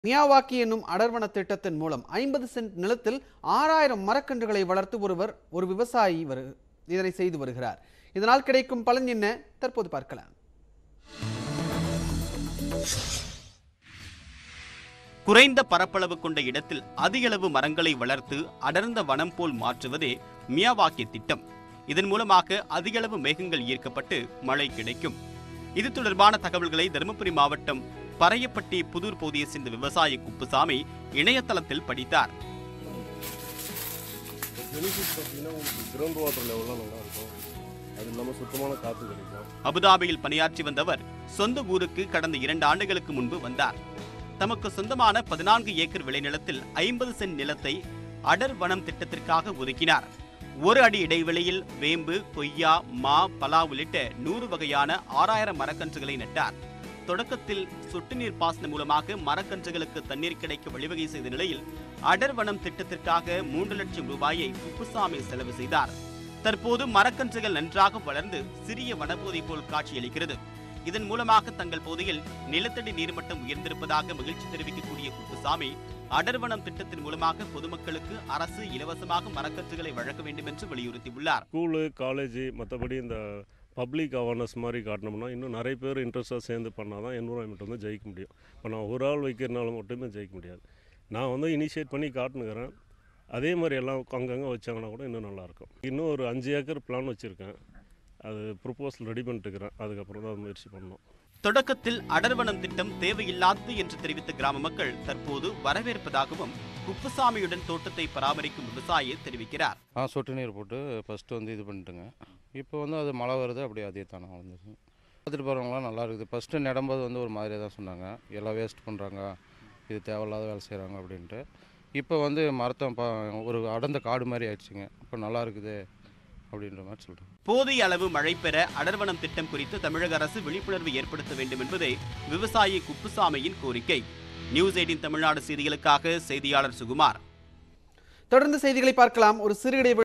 Miyawaki என்னும் அடர்வன திட்டத்தின் மூலம் ஐம்பது சென்ட் நிலத்தில் ஆறாயிரம் மரக்கன்றுகளை வளர்த்து ஒருவர் ஒரு விவசாயி வரு இதனை செய்து வருகிறார் இதனால் கிடைக்கும் பலன் என்ன தற்போது பார்க்கலாம் குறைந்த பரப்பளவு கொண்ட இடத்தில் அதிகளவு மரங்களை வளர்த்து அடர்ந்த வனம் போல் மாற்றுவதே மியாவாக்கி திட்டம் இதன் மூலமாக அதிகளவு மேகங்கள் ஈர்க்கப்பட்டு மழை கிடைக்கும் இது தொடர்பான தகவல்களை தருமபுரி மாவட்டம் பறையப்பட்டி புதூர் பகுதியை சேர்ந்த விவசாயி குப்புசாமி இணையதளத்தில் படித்தார் பெனிஃபிட் பார்த்தீங்கன்னா உங்களுக்கு கிரவுண்ட் வாட்டர் லெவல்லாம் நல்லா இருக்கும் அது இல்லாமல் சுத்தமான காற்று கிடைக்கும் அபுதாபியில் பணியாற்றி வந்தவர் சொந்த ஊருக்கு கடந்த இரண்டு ஆண்டுகளுக்கு முன்பு வந்தார் தமக்கு சொந்தமான பதினான்கு ஏக்கர் விளைநிலத்தில் ஐம்பது சென்ட் நிலத்தை அடர் வனம் திட்டத்திற்காக ஒதுக்கினார் ஒரு அடி இடைவெளியில் வேம்பு கொய்யா மா பலா உள்ளிட்ட நூறு வகையான ஆறாயிரம் மரக்கன்றுகளை நட்டார் தொடக்கத்தில் சொட்டு நீர் பாசனம் மூலமாக மரக்கன்றுகளுக்கு தண்ணீர் கிடைக்க வழிவகை செய்த நிலையில் அடர் வனம் திட்டத்திற்காக மூன்று லட்சம் ரூபாயை குப்புசாமி செலவு செய்தார் தற்போது மரக்கன்றுகள் நன்றாக வளர்ந்து சிறிய வனப்பகுதி போல் காட்சியளிக்கிறது இதன் மூலமாக தங்கள் பகுதியில் நிலத்தடி நீர்மட்டம் உயர்ந்திருப்பதாக மகிழ்ச்சி தெரிவிக்கக்கூடிய குப்புசாமி அடர்வனம் திட்டத்தின் மூலமாக பொதுமக்களுக்கு அரசு இலவசமாக மரக்கன்றுகளை வழங்க வேண்டும் என்று வலியுறுத்தியுள்ளார் ஸ்கூலு காலேஜு மற்றபடி இந்த பப்ளிக் அவேர்னஸ் மாதிரி காட்டினோம்னா இன்னும் நிறைய பேர் இன்ட்ரெஸ்ட்டாக சேர்ந்து பண்ணால் தான் என்வரான்மெண்ட் வந்து ஜெயிக்க முடியும் இப்போ நான் ஒரு ஆள் வைக்கிறனால மட்டுமே ஜெயிக்க முடியாது நான் வந்து இனிஷியேட் பண்ணி காட்டுனுக்கிறேன் அதே மாதிரி எல்லாம் அங்கங்கே வச்சாங்கன்னா கூட இன்னும் நல்லாயிருக்கும் இன்னும் ஒரு அஞ்சு ஏக்கர் பிளான் வச்சுருக்கேன் அது ப்ரொப்போசல் ரெடி பண்ணிட்டுக்கிறேன் அதுக்கப்புறம் தான் முயற்சி பண்ணணும் தொடக்கத்தில் அடர்வனம் திட்டம் தேவையில்லாதது என்று தெரிவித்த கிராம மக்கள் தற்போது வரவேற்பதாகவும் குப்புசாமியுடன் தோட்டத்தை பராமரிக்கும் விவசாயி தெரிவிக்கிறார் ஆ சொட்டு நீர் போட்டு ஃபஸ்ட்டு வந்து இது பண்ணிட்டுங்க இப்போ வந்து அது மழை வருது அப்படியே அதே தானே வந்துருச்சு பார்த்துட்டு போகிறவங்களாம் நல்லா இருக்குது ஃபஸ்ட்டு நடும்போது வந்து ஒரு மாதிரியாக தான் சொன்னாங்க எல்லாம் வேஸ்ட் பண்ணுறாங்க இது தேவையில்லாத வேலை செய்கிறாங்க அப்படின்ட்டு இப்போ வந்து மரத்தை பா ஒரு அடர்ந்த காடு மாதிரி ஆயிடுச்சுங்க இப்போ நல்லா இருக்குது அப்படின்ற மாதிரி சொல்கிறேன் போதிய அளவு மழை பெற அடர்வனம் திட்டம் குறித்து தமிழக அரசு விழிப்புணர்வு ஏற்படுத்த வேண்டும் என்பதே விவசாயி குப்புசாமியின் கோரிக்கை நியூஸ் எயிட்டின் தமிழ்நாடு செய்திகளுக்காக செய்தியாளர் சுகுமார் தொடர்ந்து செய்திகளை பார்க்கலாம் ஒரு சிறு இடைவெளி